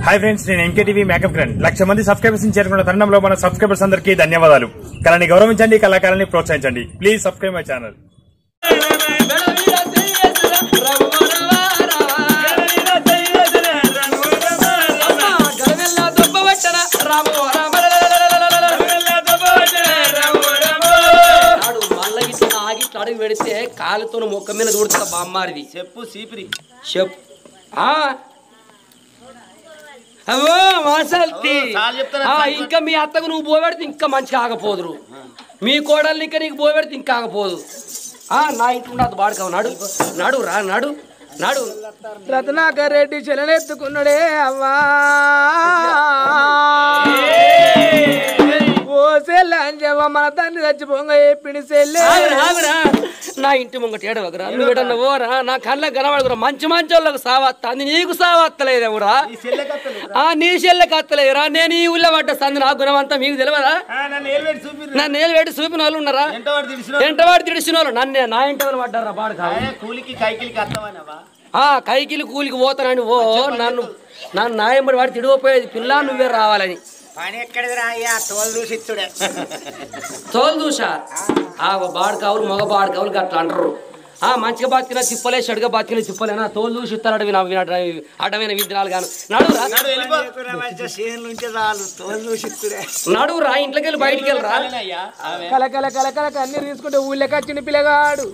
Hi friends నేను MKTV makeup grand lakh మంది subscribers చేరుకున్న తరుణంలో మన సబ్స్క్రైబర్స్ అందరికీ ధన్యవాదాలు కళని గౌరవించండి కళాకారాన్ని ప్రోత్సహించండి ప్లీజ్ సబ్స్క్రైబ్ మై ఛానల్ అడుగు పెడితే కాలుతో మొక్క మీద దూడుతా బామ్మారిది చెప్పు సీపిరి చెప్ ఆ. అవో మాసల్తి ఓ, చాలు చెప్తాను, ఆ, చాలు. ఇంకా మీ అత్తకు నువ్వు పోబెడితే ఇంకా మంచిగా ఆగపోదురు మీ కోడల్ని ఇంకా నీకు పోబెడితే ఇంకా ఆగపోదు ఆ నా ఇంట్లో ఉండదు వాడుకో నడు నడు రా నడు నడు రత్నాకర్ రెడ్డి చెలనెత్తుకున్నాడే అవ్వా ఓ సెల్ల అంజవ్వ మన తండ్రి చచ్చిపోంగ ఏపిడి సెల్లే నా ఇంటి ముంగట ఏడవగరా నువ్వు ఎడన్న ఓరా నా కళ్ళకి కనబడదురా మంచి మంచి వాళ్ళకి సావత్త అది నీకు సావత్తలేదేవురా ఆ నీ చెల్లెకి అత్తలేదురా నేను ఈ ఊళ్ళో పడ్డ సంది నా గుణం అంతా మీకు తెలియదా నన్ను ఏలువేడి చూపిరి నన్ను నేలు పెట్టి చూపిన వాళ్ళు ఉన్నారా ఎంత వాడు తెలిసిన ఎంట వాడు తిడిసిన వాళ్ళు నన్నే నా ఇంటి వాళ్ళు పడ్డారా పాడు కాదు కూలికి కైకిలికి అత్తమనవా ఆ కైకిలి కూలికి పోతానని ఓ నన్ను నన్ను నాయంబడి వాడి తిడిగిపోయేది పిల్ల నువ్వే రావాలని పని ఎక్కడిది రా అయ్యా తోలు దూసిత్తుడే తోలు చూసా ఆ బాడు కావులు మగ బాడు కావులు అట్లా అంటారు ఆ మంచిగా బతికిన తిప్పలే చెడుగా బతికిన తిప్పలేనా తోలు చూసి ఇస్తారు అడవి నవ్వి అడ్డమైన విత్తనాలు గాను నడువురా నాడు వెళ్ళిపో మంచిగా సీన్లు ఉంటే చాలు తోలు దూసిత్తుడే నడువురా ఇంట్లోకి వెళ్ళి బయటికి వెళ్ళరా అయ్యా ఆమె కల కల కల కల కన్నీ తీసుకుంటే ఊళ్ళకి వచ్చిన పిల్లగాడు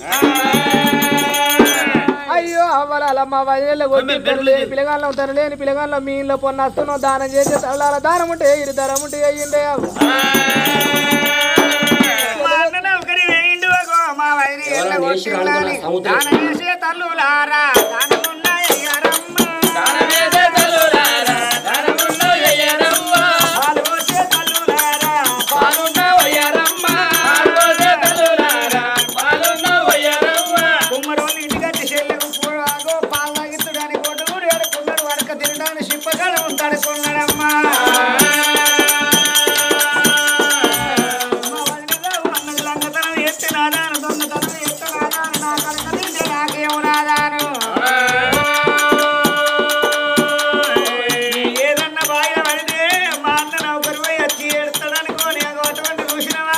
అయ్యో అవ్వాలమ్మ వయల కొట్టి పిల్లగాళ్ళు అవుతాను లేని పిల్లగాళ్ళ మీ ఇంట్లో పొన్న వస్తున్నావు దానం చేసే తల్లాల దానం ఉంటే ఇరు దానం ఉంటే అయ్యిండే మా అన్న నౌకరి వేయిండు అగో, మా వైరి ఎల్ల ఎవరన్నా వేసి కొట్టిల్లాని. రానుకున్నా సముద్రం. దానం చేసే తల్లులారా దానమున్నాయ్యారమ్మ. పాలు పోసే తల్లులారా కుమ్మరోని ఇంటికట్టి చెల్లెకు పూరాగో పాలు తాగిత్తుడని కొట్టుకుడు ఎడుకున్నాడు వడక తినడానికి సిప్పగడ ఉంటాడు కొన్నాడమ్మా మా వదినగా అన్నది లంగతనం ఎత్తి నాదాను దొంగతనం ఎత్త నాదాను నా కనుక తింటే నాకేం నాదాను ఏదన్నా బాగా పడితే మా అన్న నౌకరు పోయి వచ్చి ఏడుతాడనుకోని అగో అటువంటి చూసినవా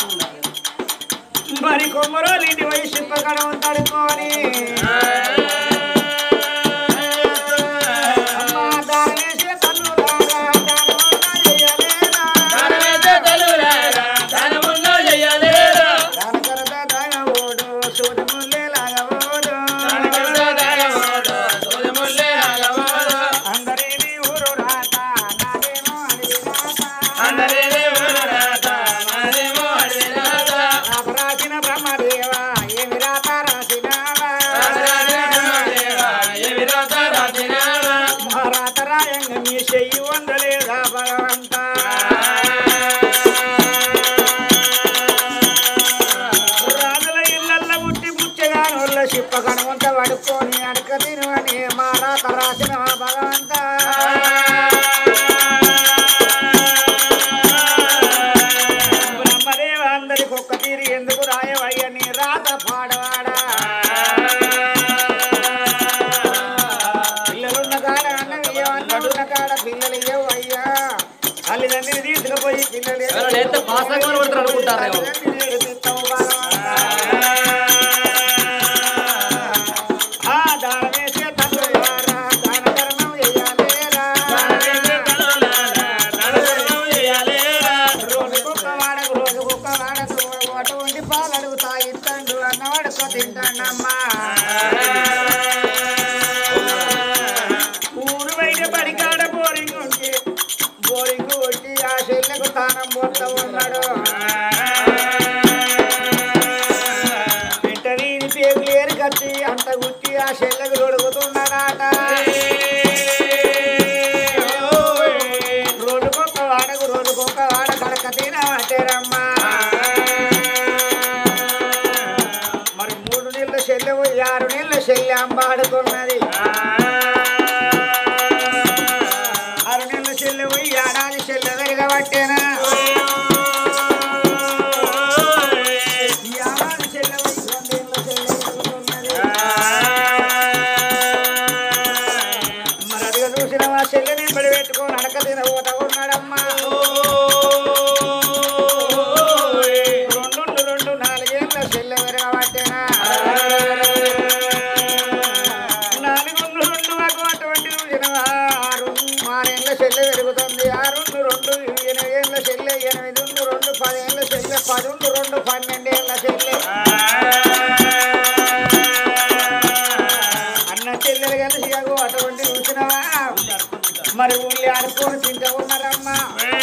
మరి కొమ్మరోలు ఇంటి పోయి సిప్పగడ ఉంటాడు కోని అమ్మా దానమేసే తల్లులారా, దానమున్నా చెయ్యలేరా? దానకరద దానవోడు, సూదిముల్లే లాగవోడు. అందరినీ ఊరు రాత, నాదేమో అడవి రాత. నాకు రాసిన బ్రహ్మదేవా ఏమి రాత రాసినావా మహారాత రాయంగ మీ చెయ్యి వందలేదా భగవంత రాజుల ఇళ్ళల్ల పుట్టి పుచ్చగా నోళ్ళ చిప్ప కనుమంత పడుకొని అడక తినవని మహారాత రాసిన భగవంత బ్రహ్మదేవ అందరికి ఒక్క తీరు ఎందుకు రాయవయ్య నీ రాత పాడవాడా పిల్లలున్న కాడ అన్నవి అన్నడున్న కాడ పిల్లలు ఇవ్వయ్యా తల్లిదండ్రిని తీసుకుపోయి పిల్లలు ఎవరైనా అయితే పాసంగా పడతారు అనుకుంటారేమో. తల్లిదండ్రిని ఏడిపిస్తావు భగవంతా. ఆ దానమేసే తల్లులారా, దాన ధర్మం చెయ్యాలేరా? రోజుకొక్క వాడకు, రోజుకొక్క వాడకు, అటువంటి పాలు అడుగుతా ఇస్తాడు అన్నవాడుకో తింటాడమ్మా ఊరు బయట పడికాడ బోరింగ్ ఉంటే బోరింగ్ కొట్టి ఆ చెల్లెకు తానం పోతా ఉన్నాడు వెంటనే పేగులు ఏరుకచ్చి అంత గుట్టి ఆ చెల్లెకు దొడుకుతున్నాడట రోజుకొక్క వాడకు రోజుకొక్క వాడ కడక తినమాటేరమ్మా మరి మూడు నెలల చెల్లె పోయి ఆరు నెలల చెల్లె అంబాడుకున్నది ఆరు నెలల చెల్లె పోయి ఏడాది చెల్లె తిరగబట్టేనా ఈ ఏడాది చెల్లె పోయి రెండేళ్ల చెల్లె తిరుగుతున్నది. మరి అదిగా చూసిన మా చెల్లెని పడి పెట్టుకొని అడక తినబోత ఉన్నాడమ్మా రెండు రెండు నాలుగేళ్ళ చెల్లె విరగబట్టేనా నాలుగు రెండు మాకు అటువంటి చూసినవా ఆరు ఆరేళ్ళ చెల్లె పెరుగుతుంది ఆరు రెండు ఎనిమిదేళ్ళ చెల్లె ఎనిమిది రెండు పదేళ్ళ చెల్లె పదుండు రెండు పన్నెండేళ్ళ చెల్లె అన్న చెల్లెలు కలిసి అగో అటువంటి చూసినవా మరి ఊళ్ళో ఆడుకొని తింటూ ఉన్నారమ్మా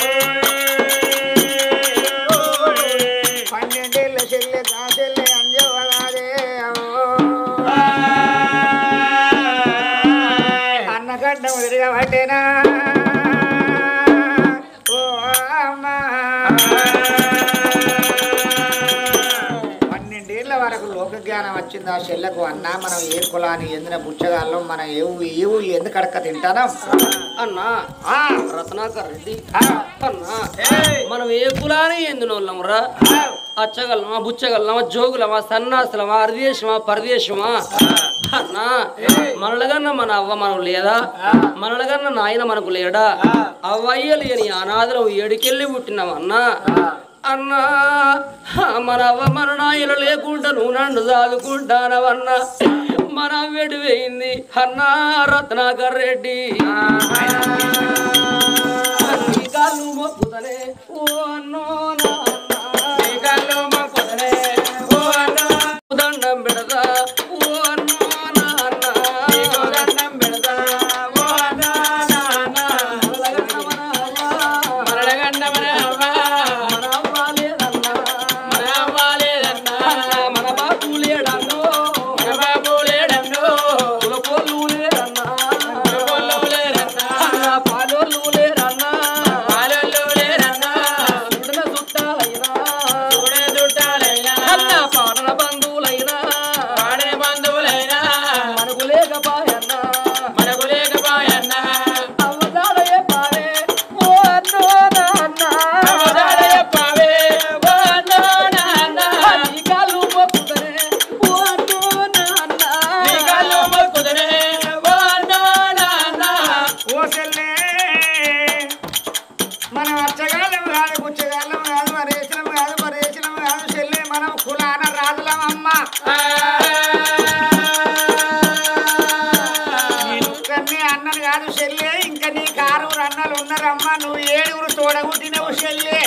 పన్నెండేళ్ళ చెల్లె దా చెల్లె అంజవగాదే అన్నగడ్డ విరగబట్టేనా ఓ అమ్మా పన్నెండేళ్ల వరకు లోక జ్ఞానం వచ్చింది ఆ చెల్లకు అన్న మనం ఏ కులాన్ని ఎందున బుచ్చగాళ్ళం మన ఏ ఊ- ఏ ఊళ్ళు ఎందుకు అడక తింటానం అన్నా ఆ, రత్నాకర్ రెడ్డి ఆ, అన్నా మనం ఏ కులాని ఎందునోళ్ళం రా ఆ, అచ్చగలమా బుచ్చగలమా జోగులమా సన్నాసులమా అరదేశమా పరదేశమా అన్నా మనలగన్న మన అవ్వ మనకు లేదా మనలగన్న నాయన మనకు లేడా అవ్వయ్య లేని అనాథలం ఏడికెళ్ళి పుట్టినామన్నా అన్నా మన అవ్వ మన నాయన లేకుండా నువ్వు నన్ను చదువుకుంటానవన్నా మన వెడిపోయింది అన్నా రత్నాకర్ రెడ్డి నీ కాళ్ళు మొక్కుతనే ఓ అన్నో నా అన్నా. నీ కాళ్ళు మొక్కుతనే ఓ అన్నా. దండం పెడతా ఓ అన్నో నా అన్నా. దండం పెడతా ఓ అన్నా నా అన్నా. మరలగన్న మన అవ్వ. మరలగన్న మన అవ్వ. మన అవ్వ లేదన్నా. మన అవ్వ లేదన్నా. మన బాబు లేడన్నో. మన బాబు లేడన్నో. కులపోళ్ళు లేరన్నా. కులపోళ్ళు లేరన్నా. నా పాలోళ్ళు లేరన్నా. పాలోళ్ళు లేరన్నా. చూడన చుట్టాలైనా. చూడన చుట్టాలైనా. అన్న పాడన బంధువులైనా. పాడన బంధువులైనా. మనకు లేకపాయన్నా. మనకు లేకపాయన్నా. అవ్వదాడయే పాడే. ఓ అన్నో నాన్న. అవ్వదాడయే పావే. ఓ అన్నో నాన్న. నీ కాళ్ళు మొక్కుతనే. ఓ అన్నో నాన్న. నీ కాళ్ళు మొక్కుతనే. ఓ అన్నో నాన్న. ఓ చెల్లె మనం అచ్చగాళ్ళం కాదు గుచ్చగాళ్ళం కాదు మరేసలం కాదు మరేసలం కాదు చెల్లె మనం కులాన రాజులం అమ్మ నేను ఒక్కరినే అన్నను కాదు చెల్లె ఇంకా నీ కారువురు అన్నలు ఉన్నారమ్మా నువ్వు ఏడుగురు తోడగుట్టినవు చెల్లె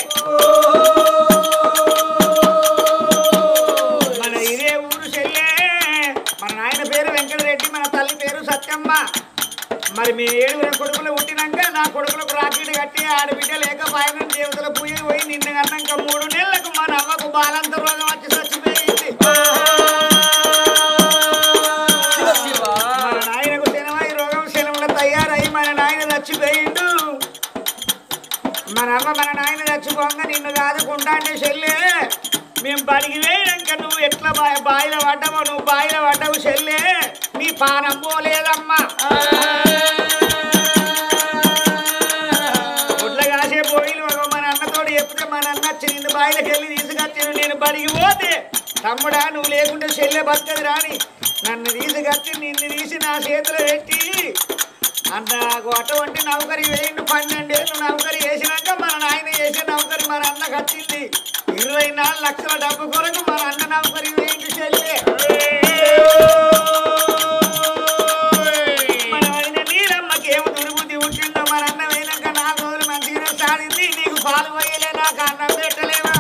మన ఇదే ఊరు చెల్లె మన నాయన పేరు వెంకటరెడ్డి మన తల్లి పేరు సత్యమ్మ మరి మీ ఏడుగురు కొడుకులు పుట్టినాక నా కొడుకులకు రాకీడు కట్టి ఆడబిడ్డ లేక పాయనం దేవతల పూజ పోయి నిన్న కన్నాక మూడు నెలలకు మన అమ్మకు బాలంత రోగం వచ్చి చచ్చిపోయింది మన నాయనకు శనవాయి రోగం శనముల తయారై మన నాయన చచ్చిపోయిండు మన అమ్మ మన నాయన చచ్చిపోగా నిన్ను కాదుకుంటా అంటే చెల్లె మేము బడికి వేయడాక నువ్వు ఎట్లా బాయ్ బాయిల పడ్డావో నువ్వు బాయిల పడ్డావు చెల్లె నీ పానం పోలేదమ్మా గుడ్ల కాసే పోయిలు ఒక మన అన్నతోడు చెప్తే మన అన్న వచ్చి నిన్ను బాయిలకి వెళ్ళి తీసుకొచ్చి నేను బడికి పోతే తమ్ముడా నువ్వు లేకుంటే చెల్లె బతకది రాని నన్ను తీసుకొచ్చి నిన్ను తీసి నా చేతిలో పెట్టి అంత అటువంటి నౌకరి వేయండి పన్నెండేళ్ళు నౌకరి వేసినాక మన నాయన చేసే నౌకరి మన అన్నకు వచ్చింది ఇరవై నాలుగు లక్షల డబ్బు కొరకు మన అన్న నౌకరి వేయండి చెల్లె మన వదిన నీలమ్మకి ఏమి దుర్బుద్ధి ఉంటుందో మన అన్న వేయనాక నాలుగు రోజులు మంచిగా సాడింది నీకు పాలు పోయలే నాకు అన్నం పెట్టలేవా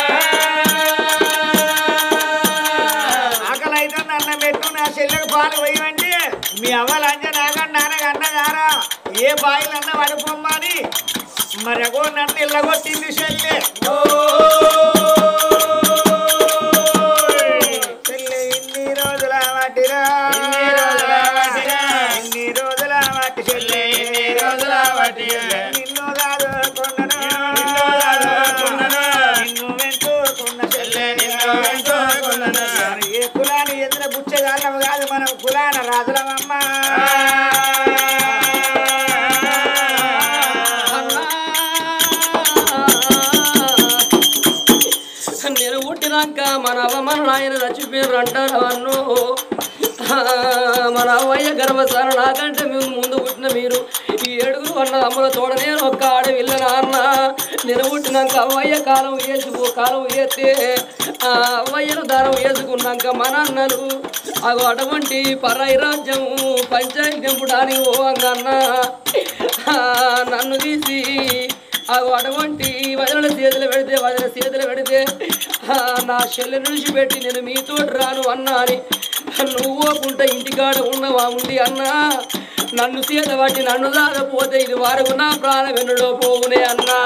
ఆకలి అయితే అన్నం పెట్టు నా చెల్లెకు పాలు పోయమంటే మీ అవ్వ లంచ నాగండి నాన్నగా అన్నగారా ఏ బాయిలన్నా పడిపోమ్మని మరి అగో నన్ను ఇల్లగొట్టింది చెల్లె చెల్లె ఇన్ని రోజుల వాటిరా ఇన్ని రోజుల వాటిరా ఇన్ని రోజుల వాటి చెల్లె ఇన్ని రోజుల వాటి నిన్ను కాదుకున్నను నిన్ను కాదుకున్నను నిన్ను వెంటుకున్న చెల్లె నిన్ను వెంటుకున్నను ఏ కులాన్ని ఎదుర బుచ్చగాళ్ళం కాదు మనం కులాన రాజులమమ్మ నేను పుట్టినాక మన అవ్వ మన నాయన చచ్చిపోయారు అంటారు అన్ను మన అవ్వయ్య గర్భసార నాకంటే మేము ముందు పుట్టిన మీరు ఈ ఏడుగురు అన్న అమ్మల తోడ నేను ఒక్క ఆడ వెళ్ళనా అన్న నేను పుట్టినాక అవ్వయ్య కాలం వేసుకో కాలం వేస్తే ఆ అవ్వయ్యను దానం వేసుకున్నాక మన అన్నలు అగో అటువంటి పరాయి రాజ్యం పంచాయతీ దింపడానికి పోవంగన్న నన్ను తీసి అగో అటువంటి వదిన చేతులు పెడితే వదిన చేతులు పెడితే ఆ, నా చెల్లె నుంచి పెట్టి నేను మీతో రాను అన్నా అని నువ్వు పోకుంటే ఇంటికాడ ఉన్నవా ఉంది అన్నా నన్ను సీత పట్టి నన్ను దాకపోతే ఇది వరకు నా ప్రాణం వెన్నులో పోవునే అన్నా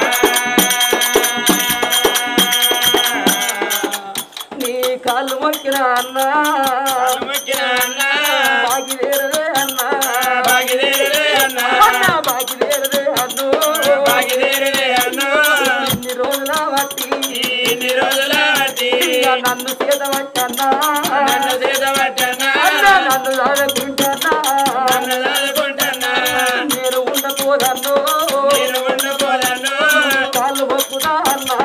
నీ కాళ్ళు మొక్కిన అన్నా బాగిదేరదే అన్నా అన్నా బాగిదేరదే అన్ను ఇన్ని రోజుల బట్టి ఇక నన్ను సీత పట్టన్నా అన్నా నన్ను దాదకుంటన్నా నేను ఉండకూడను కాళ్ళు మొక్కుదా అన్నా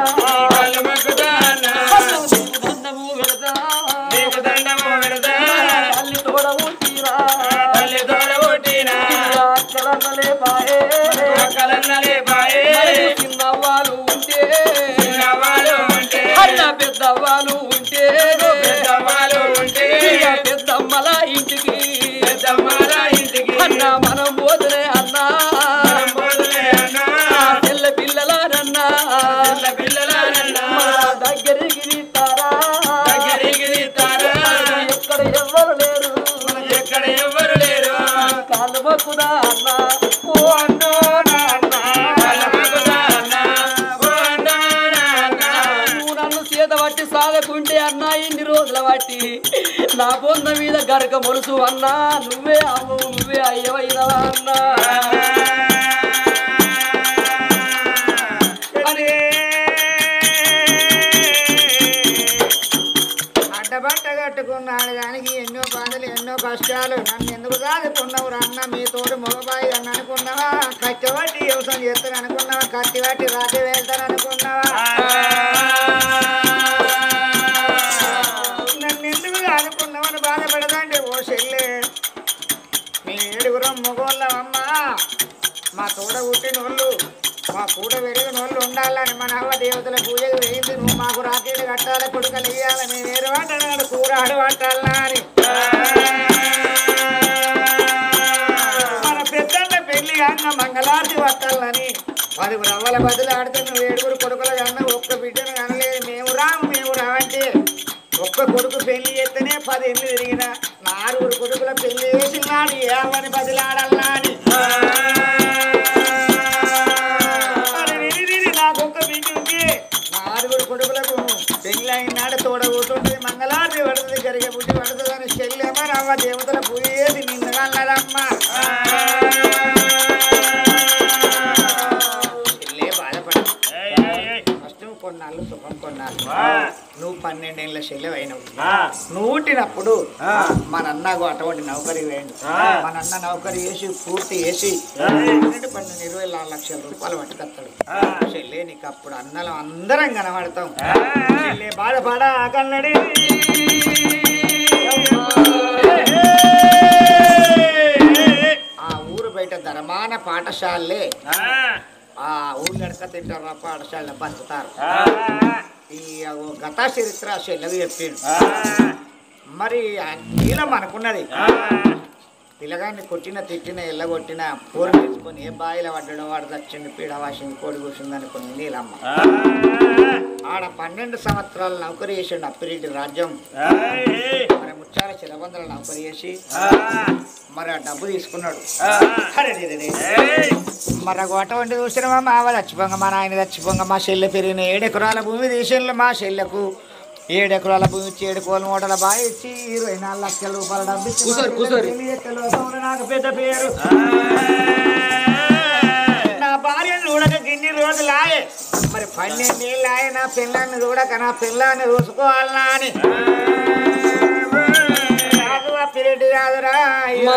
అన్నా, నీకు దండము పెడతా తల్లి తోడ ఊటిరా అక్కలన్నలే బాయే చిన్నవాళ్ళు ఉంటే అన్న పెద్దవాళ్ళు ఉంటే ఇక పెద్దమ్మల ఇంటికి అన్న మనం పోతనే అన్నా తెల్ల పిల్లలనన్నా మన దగ్గరికి తీస్తారా ఎక్కడ ఎవ్వరు లేరు ఎక్కడ ఎవరు లేరు కాళ్ళు మొక్కుదా అన్నా ఓ అన్నో నా అన్నా నువ్వు నన్ను సీత పట్టి సాగకుంటే అన్నా ఇన్ని రోజుల బట్టి నా పొంద మీద గరక మొలుసు అన్నా నువ్వే అవ్వవు నువ్వే అయ్యవైనవా అన్నా అడ్డబట్ట కట్టుకున్నాడు దానికి ఎన్నో బాధలు ఎన్నో కష్టాలు నన్ను ఎందుకు దాదుకున్నావు అన్న మీ తోడు మగబాయి అని అనుకున్నావా కట్టబట్టి వ్యవసాయం చేస్తాను అనుకున్నావా కత్తి బట్టి రాత్రి వెళ్తాను అనుకున్నావా నన్ను ఎందుకు దాదుకున్నావని బాధపడదండి ఓ చెల్లె మీ ఏడుగురం మగోళ్ళమమ్మా మా తోడ పుట్టిన వాళ్ళు మా కూడ పెరిగిన వాళ్ళు ఉండాలని మన అవ్వ దేవతల పూజకు వేయింది నువ్వు మాకు రాకేడు కట్టాలి కొడుకలు ఇయ్యాలి మేము ఏరు అంటున్నాడు కూర ఆడు అంటాలా అని మన పెద్దన్న పెళ్లి అన్న మంగళారతి పట్టాలని పది రవ్వల బదులు ఆడితే నువ్వు ఏడుగురు కొడుకుల కన్నా ఒక్క బిడ్డను కనలేదు మేము రాము మేము రావంటే ఒక్క కొడుకు పెళ్లి చేస్తేనే పది ఏళ్ళు తిరిగిన నాలుగురు కొడుకుల పెళ్లి చేసి నాడు ఏమని బదిలాడల్లా అని మరి విని విని నాకు ఒక్క బిడ్డ ఉంది నాలుగురు కొడుకులకు పెళ్లి అయినాడు తోడ కూర్చుంటుంది మంగళారతి పడుతుంది జరిగే బుద్ధి పడుతుంది అని చెల్లెమ్మ రవ్వ దేవతల పూజ చేసి నిన్నగా అన్నదమ్మా చెల్లే బాధపడ ఫస్ట్ నువ్వు కొన్నాళ్ళు సుఖం కొన్నాళ్ళు నువ్వు పన్నెండేళ్ళ చెల్లె అయినవు నువ్వు పుట్టినప్పుడు మా నన్నకు అటువంటి నౌకరి వేయండి మా నన్న నౌకరి వేసి పూర్తి వేసి పన్నెండు పన్నెండు ఇరవై నాలుగు లక్షల రూపాయలు పట్టుకొస్తాడు చెల్లె నీకు అప్పుడు అన్నలం అందరం కనబడతాం చెల్లె బాధపడ కన్నడి ఆ ఊరు బయట ధర్మాన పాఠశాలే ఆ ఊరు ఎడక తింటారు ఆ పాఠశాల బతుకుతారు ఈ గత చరిత్ర చెల్లెలు చెప్పిండు మరి ఆ నీలం అనుకున్నది పిల్లగాన్ని కొట్టిన తిట్టిన ఎల్లగొట్టిన పూర తెచ్చుకొని ఏ బాయిల పడ్డాడో వాడు చచ్చింది పీడ వాసింది కోడి కూర్చుంది అనుకుంది నీలమ్మ ఆడ పన్నెండు సంవత్సరాలు నౌకరీ చేసిండు అప్పిరెడ్డి రాజ్యం మరి ముచ్చాల చిరబందల నౌకరీ చేసి మరి ఆ డబ్బు తీసుకున్నాడు అరే రే రే రే. మరి ఒక అటువంటి చూసినా మా ఆవ చచ్చిపోంగ మా నాయన చచ్చిపోంగ మా చెల్లె పెరిగిన ఏడెకరాల భూమి తీసిన మా చెల్లెకు ఏడెకరాల భూమి ఇచ్చి ఏడు కోల మూటల బాగా ఇచ్చి ఇరవై నాలుగు లక్షల రూపాయల డబ్బు ఇచ్చి మా కూసోరు, కూసోరు. పెళ్లి చేస్తే లోకంలో నాకు పెద్ద పేరు నా భార్యను చూడక గిన్ని రోజులు ఆయే మరి పన్నెండేళ్ళు ఆయే నా పిల్లాన్ని చూడక నా పిల్లాన్ని చూసుకోవాలనా అని నాకు ఆ పిరెడ్డి కాదురా అయ్యో.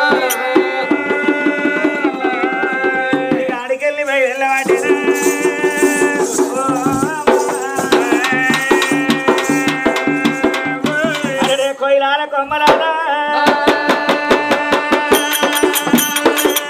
ఇక అడికెళ్ళి పోయి వెళ్ళవాటినా కొయ్యాల కొమ్మలారా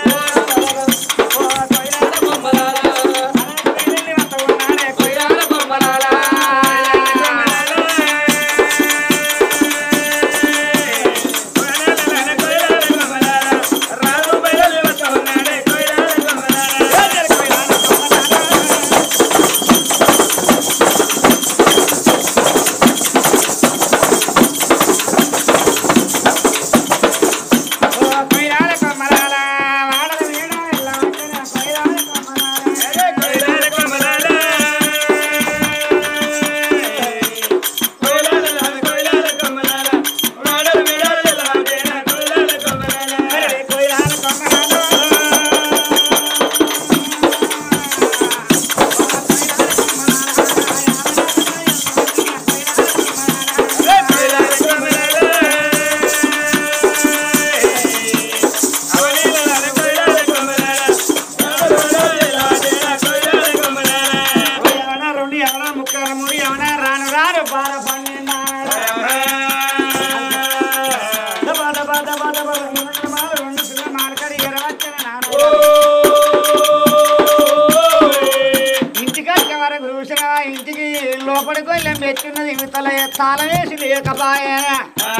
కోడి కొయ్యం మెచ్చున్నది ఇవతల తాళం వేసి లేకపాయనా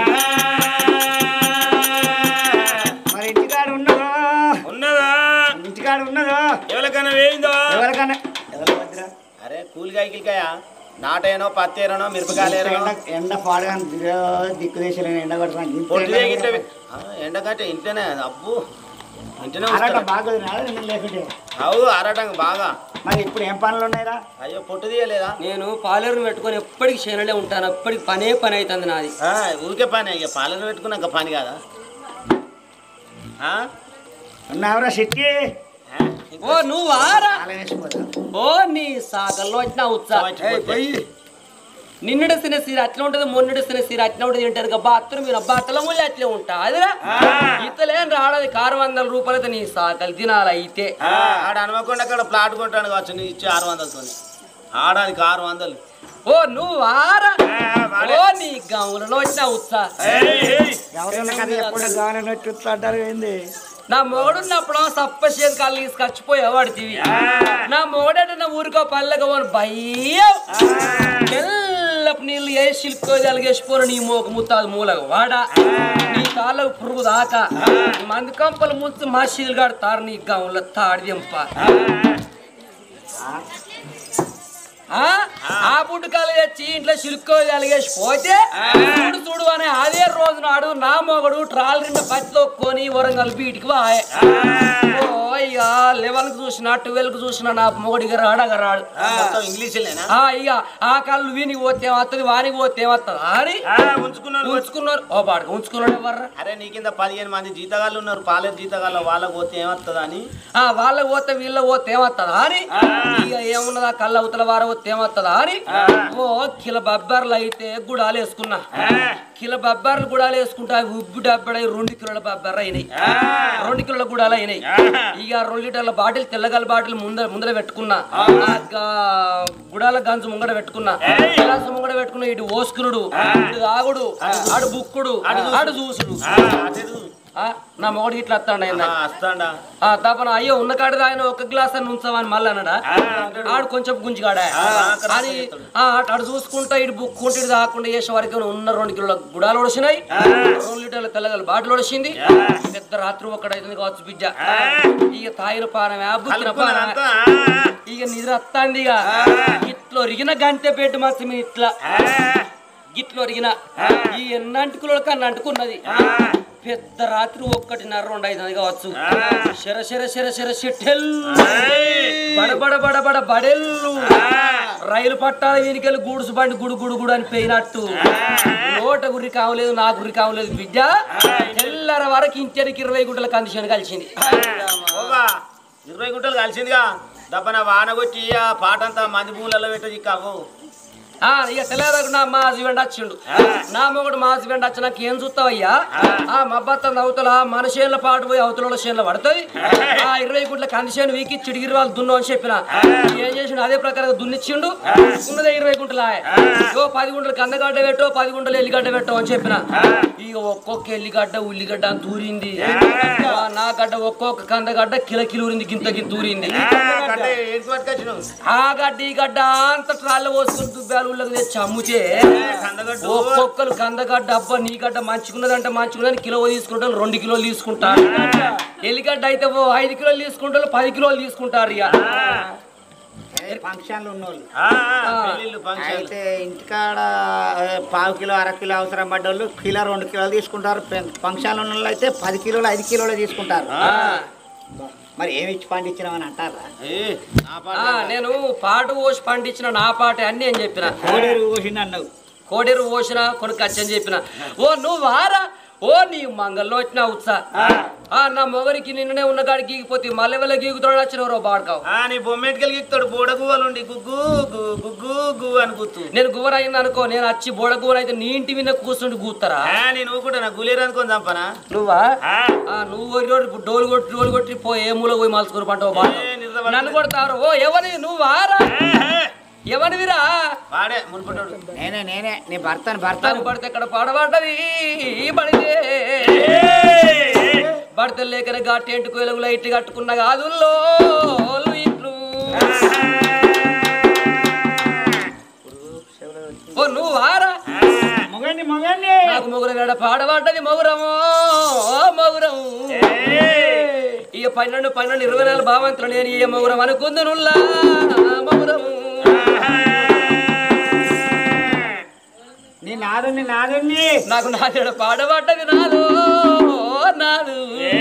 మరి ఇంటికాడ ఉన్నదో ఉన్నదా ఇంటికాడ ఉన్నదో ఎవరికైనా వేయిందో ఎవరికన్నా ఎవరి మధ్య అరే కూలికాయ గిలికాయ నాటేనో పత్తేరనో మిరపకాయలేరనో ఎండ ఎండ పాడగా దిక్కు దేశాలు ఎండ పొట్టిదే గిట్ల కొడుతున్నాను ఎండకంటే ఇంట్లోనే అబ్బు ఇంట్లోనే అరట వస్తారు బాగా రాదు లేకుంటే అవు ఆరాటం బాగా మరి ఇప్పుడు ఏం పనులు ఉన్నాయిరా అయ్యో పొట్టు తీయలేదా నేను పాలేరుని పెట్టుకొని ఎప్పటికి చేనలే ఉంటాను ఎప్పటికి పనే పని అవుతుంది నాది ఆ, ఊరికే పని ఇక పాలన పెట్టుకున్నాక పని కాదా ఆ? ఉన్నావురా సిట్టి ఆ? ఓ నువ్వు ఆరా తాళం వేసిపోతా ఓ నీ సాగల్లో వచ్చిన ఉత్సాహం చచ్చిపోతే. నిన్నడిసిన సీర అట్లా ఉంటది మొన్నడిసిన సీర అట్లా ఉంటది తింటారు కదా అత్తలు మీరు అబ్బా అత్తల ముళ్ళు అట్లే ఉంటా అదిరా ఇతలేం రావడది కారు వందల రూపాయలతో నీ సాకలు తినాలి అయితే ఆ, ఆడ అనుకోకుండా అక్కడ ప్లాట్ కొంటాను కావచ్చు నీ ఇచ్చి ఆరు వందలతో ఆడానికి ఆరు వందలు ఓ నువ్వు ఆరా ఓ నీ గౌలలో వచ్చిన ఉత్సాహం ఎవరైనా కదా ఎప్పుడు కావాలని చూస్తుంటారు ఏంది నా మొగడున్నప్పుడు సప్ప చేతి కాళ్ళు తీసుకొచ్చిపోయేవాడివి నా మొగడంటే నా ఊరికో పల్లెగా పోను భయ్యం తెల్లపు నీళ్ళు ఏ సిల్కో జలిగేసిపోరు నీ మోక ముత్తాదు మూలగా వాడా నీ కాళ్ళకు పురుగు దాకా మంది కంపలు ముంచు మా శీలుగాడు నీ గౌన్లో తాడి దింప ఆ? ఆ పుట్టుకాలు తెచ్చి ఇంట్లో సిలుక్కో అలిగేసి పోతే చూడు చూడు అనే అదే రోజు నాడు నా మొగడు ట్రాల్ నిండా పచ్చి తొక్కొని వరంగల్ బీటికి వాయే ఓ ఇక లెవెన్ కి చూసిన ట్వెల్వ్ కి చూసిన నా మొగడికి రాడగా రాడు మొత్తం ఇంగ్లీషులేనా ఆ ఇక ఆ కళ్ళు వీనికి పోతే ఏమత్తది వానికి పోతే ఏమత్తది అని ఉంచుకున్నాను ఉంచుకున్నారు ఓ పాడక ఉంచుకున్నాడు ఎవర్రా అరే నీ కింద పదిహేను మంది జీతగాళ్ళు ఉన్నారు పాలేరు జీతగాళ్ళు వాళ్ళకి పోతే ఏమవుతుంది అని ఆ వాళ్ళకి పోతే వీళ్ళకి పోతే ఏమత్తదా అని ఇక ఏమున్నదా కళ్ళ అవతల వార పోతే ఏమత్తదా అని ఓ కిల బబ్బర్లు అయితే గుడాలు వేసుకున్నా కిల బబ్బర్లు గుడాలు వేసుకుంటా అవి ఉబ్బి డబ్బడై రెండు కిలోల బబ్బర్లు అయినాయి రెండు కిలోల గుడాలు అయినాయి ఇక రెండు లీటర్ల బాటిల్ తెల్లగల బాటిల్ ముందర ముందర పెట్టుకున్నా ఆ గా- గుడాల గంజు ముంగడ పెట్టుకున్నా గ్లాసు ముంగడ పెట్టుకున్నా ఇటు ఓసుకునుడు ఇటు తాగుడు ఆడు బుక్కుడు ఆడు చూసుడు ఆ, నా మొగడికి ఇట్లా వస్తాడు ఆయన వస్తాడా ఆ తపన అయ్యో ఉన్న కాడ ఆయన ఒక గ్లాస్ అని ఉంచమని మళ్ళీ అన్నాడా ఆడు కొంచెం గుంజిగాడా అని ఆ, ఆడు చూసుకుంటా ఇటు బుక్కుంటే ఇటు కాకుండా చేసే వరకు ఉన్న రెండు కిలోల గుడాలు ఒడిసినాయి రెండు లీటర్ల తెల్లగల బాటిల్ ఒడిసింది పెద్ద రాత్రి ఒక్కడైతుంది కావచ్చు బిడ్డ ఇక తాగిన పానమే బుక్కిన పానమే ఇక నిద్ర వస్తాంది ఇక ఇట్లా ఒరిగిన గంటె పెట్టి మంచి మీ ఇట్లా గిట్లో ఒరిగిన ఈ ఎన్నంటుకుల కన్నా అంటుకున్నది పెద్ద రాత్రి ఒక్కటిన్నర రెండు ఐదు కావచ్చు శర శర శర శర షెట్టెల్ బడబడ బడబడ బడెల్లు రైలు పట్టాల వీనికెళ్ళి గూడుసు బండి గుడు గుడు గుడు అని పోయినట్టు నోట గురి కావలేదు నా గురి కావలేదు బిడ్డ తెల్లర వరకు ఇంటికి ఇరవై గుంటల కందిషన్ కలిసింది ఓబా ఇరవై గుంటలు కలిసిందిగా దప్పన వాన కొట్టి ఆ పాటంతా మంది భూములలో పెట్టది కావు ఆ ఇక తెల్లరకు నా మా హస్బెండ్ వచ్చిండు నా మొగుడు మా హస్బెండ్ వచ్చినాక ఏం చూస్తావయ్యా ఆ మబ్బత్త అవతల మన చేనుల పాటు పోయి అవతల చేనులో పడుతుంది ఆ ఇరవై గుంట్ల కందిచేను వీకి చిడిగిరి వాళ్ళు దున్ను అని చెప్పిన ఏం చేసిండు అదే ప్రకారంగా దున్నిచ్చిండు ఉన్నదే ఇరవై గుంటల ఓ పది గుంటలు కందగడ్డ పెట్టో పది గుంటలు ఎల్లిగడ్డ పెట్టో అని చెప్పిన ఇక ఒక్కొక్క ఎల్లిగడ్డ ఉల్లిగడ్డ అని తూరింది ఆ, నా గడ్డ ఒక్కొక్క కందగడ్డ కిల కిలూరింది గింత గింత తూరింది అంటే ఏంటి పట్టుకొచ్చినావు ఆ గడ్డ ఈ గడ్డ అంత ట్రాల్లో పోసుకుని దుబ్బాలు ఊళ్ళకి తెచ్చి అమ్ముతే కందగడ్డు ఒక్కొక్కరు కందగడ్డ అబ్బా నీ గడ్డ మంచుకున్నదంటే మంచుకున్నదని కిలో తీసుకుంటారు రెండు కిలోలు తీసుకుంటారు ఎల్లిగడ్డ అయితే ఓ ఐదు కిలోలు తీసుకుంటారు పది కిలోలు తీసుకుంటారు ఇక ఫంక్షన్లు ఉన్నోళ్ళు ఆ, ఆ, పెళ్ళిళ్ళు ఫంక్షన్ అయితే ఇంటికాడ ఆ, పావు కిలో అర కిలో అవసరం పడ్డోళ్ళు కిలో రెండు కిలోలు తీసుకుంటారు పె- ఫంక్షన్లు ఉన్న వాళ్ళు అయితే పది కిలోలు ఐదు కిలోలు తీసుకుంటారు ఆ, మరి ఏమి ఇచ్చి పండించినామని అంటారా ఏ, నా పాట ఆ, నేను పాటు పోసి పండించిన నా పాట అన్ని అని చెప్పిన కోడేరు కోసిన అన్నావు కోడేరు పోసిన కొనుక్కచ్చని చెప్పిన ఓ నువ్వు వారా ఓ నీ మంగల్లో వచ్చిన ఉత్సా ఆ నా మొగరికి నిన్ననే ఉన్న కాడికి గీగిపోతే మళ్ళీ వెళ్ళ గీగుతాడు వచ్చిన బాడుకావు ఆ, నీ బొమ్మెటికలు గీక్తాడు బోడగువ్వలుండి గుగ్గు గు గుగ్గు గు అని గుర్తు నేను గువర్ అయింది అనుకో నేను వచ్చి బోడ గువర్ అయితే నీ ఇంటి మీద కూర్చుండి కూతారా ఆ, నేను కూడా నా గులేరు అనుకొని చంపనా నువ్వా ఆ, ఆ, నువ్వు పోయి రోడ్డు డోలు కొట్టి డోలు కొట్టి పో ఏ మూల పోయి మలుచుకుని పంట ఏ, నిద్ర నన్ను కొడతారు ఓ ఎవరి నువ్వు వారా ఎవరివిరా వాడే మునుపటోడు నేనే నేనే నీ భర్తని భర్తను తను పడితే ఇక్కడ పడబడ్డది పడితే పడితే లేకనే గా టెంట్ కోయలకు లైట్ కట్టుకున్న గాదుల్లో ఇట్లు చెవుల ఓ నువ్వు వారా మొగండి మొగండి నాకు మొగురు వేడ పాడబడ్డది మొగురము మొగురము ఇక పన్నెండు పన్నెండు ఇరవై నాలుగు భావంతులు నేను ఈ మొగురం అనుకుందునుల్లా మొగురము నీ నాదుని నాదుని నాకు నాదేడ పాడబడ్డది నాదు నాదు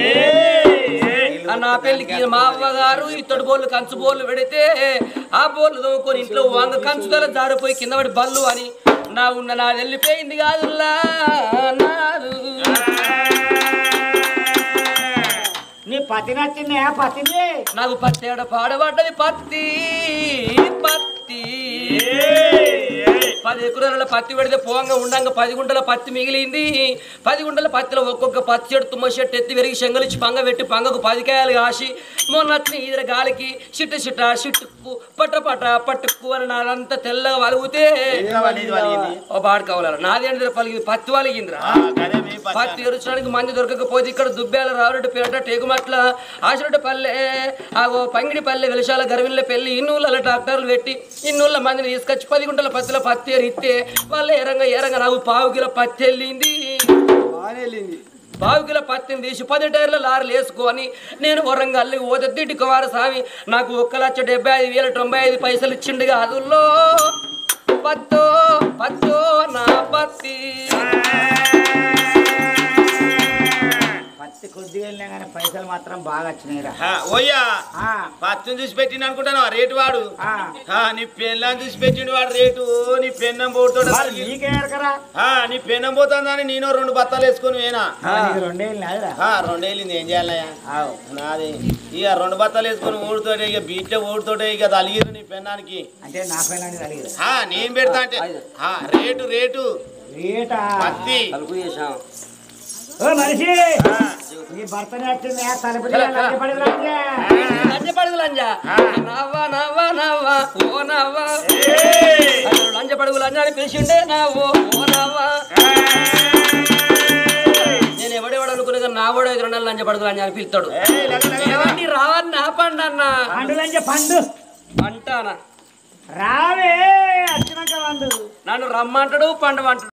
ఆ నా పెళ్లికి మా అవ్వగారు ఇత్తడి బోళ్ళు కంచు బోళ్ళు పెడితే ఆ బోళ్ళు తోముకొని ఇంట్లో వంగ కంచుతల జారిపోయి కింద పడి బల్లు అని నా ఉన్న నా వెళ్ళిపోయింది కాదుల్లా నాదు నీ పతి నచ్చింది ఆ పతిని నాకు పత్తేడ పాడబడ్డది పత్తి పత్తి పది ఎకరాల పత్తి పెడితే పోంగా ఉండంగా పది గుంటల పత్తి మిగిలింది పది గుంటల పత్తిలో ఒక్కొక్క పత్తి చెట్టు తుమ్మ చెట్టు ఎత్తి పెరిగి శంగలిచ్చి పంగ పెట్టి పంగకు పది కాయలు కాసి మొన్న వచ్చిన ఈదర గాలికి చిట్ట చిట్ట చిట్టుకు పట్ట పట్ట పట్టుకు అని నాదంతా తెల్లగా వలుగుతే ఓ బాడు కావాలి నాది అంటే పలిగింది పత్తి వలిగిందిరా పత్తి ఎరుచడానికి మంది దొరకకపోతే ఇక్కడ దుబ్బాల రావురెడ్డి పేట టేకుమట్ల ఆశరెడ్డి పల్లె ఆగో పంగిడి పల్లె వెలశాల గర్విల్ల పెళ్లి ఇన్నూళ్ళ ట్రాక్టర్లు పెట్టి ఇన్నూళ్ళ మందిని తీసుకొచ్చి పది గుంటల పత్తిలో పత్తి ఎరిస్తే వాళ్ళు ఎరంగా ఎరంగా నాకు పావు కిలో పత్తి వెళ్ళింది పావు కిలో పత్తిని తీసి పది టైర్ల లారీలు వేసుకొని నేను వరంగల్లి పోతే దిట్టుకోవారు స్వామి నాకు ఒక్క లక్ష డెబ్బై ఐదు వేల తొంభై ఐదు పైసలు ఇచ్చిండు కాదుల్లో పత్తో పత్తో నా పత్తి పత్తి కొద్దిగా వెళ్ళినా కానీ పైసలు మాత్రం బాగా వచ్చినాయిరా ఓయ్యా ఆ, పత్తిని చూసి పెట్టిండు అనుకుంటాను రేటు వాడు ఆ. ఆ, నీ పెళ్ళని చూసి పెట్టిండు వాడు రేటు నీ పెన్నం పోతాడు మరి నీకే ఎరకరా నీ పెన్నం పోతుందని నేను రెండు బత్తాలు వేసుకొని వేనా నీకు రెండే వెళ్ళినాదిరా ఆ, రెండేళ్ళింది ఏం చేయాలయ్యా నాది ఇక రెండు బత్తాలు వేసుకొని ఊడుతోటే ఇక బీచ్ ఊడుతోటే ఇక తలిగిరు నీ పెన్నానికి అంటే నా పిల్లని కలిగి ఆ, నేను పెడతా అంటే ఆ, రేటు రేటు రేటా పత్తి కలుపు చేసాం ఓ మనిషి నీ భర్తనే వచ్చింది ఆ తలుపు పడి లంజ పడుగు లంజ నవ్వా నవ్వా నవ్వా ఓ నవ్వా అసలు లంజ పడుగు లంజ అని పిలిచిండే నవ్వు ఓ నవ్వా నేను ఎవడెవడు అనుకునే నా కూడా ఐదు రెండు లంజ పడుగు లంజ అని పిలుతాడు ఏమండి రావని నా పండు అన్న పండులంటే పండు అంటానా రావే వచ్చినాక వండు నన్ను రమ్మంటాడు పండు అంటాడు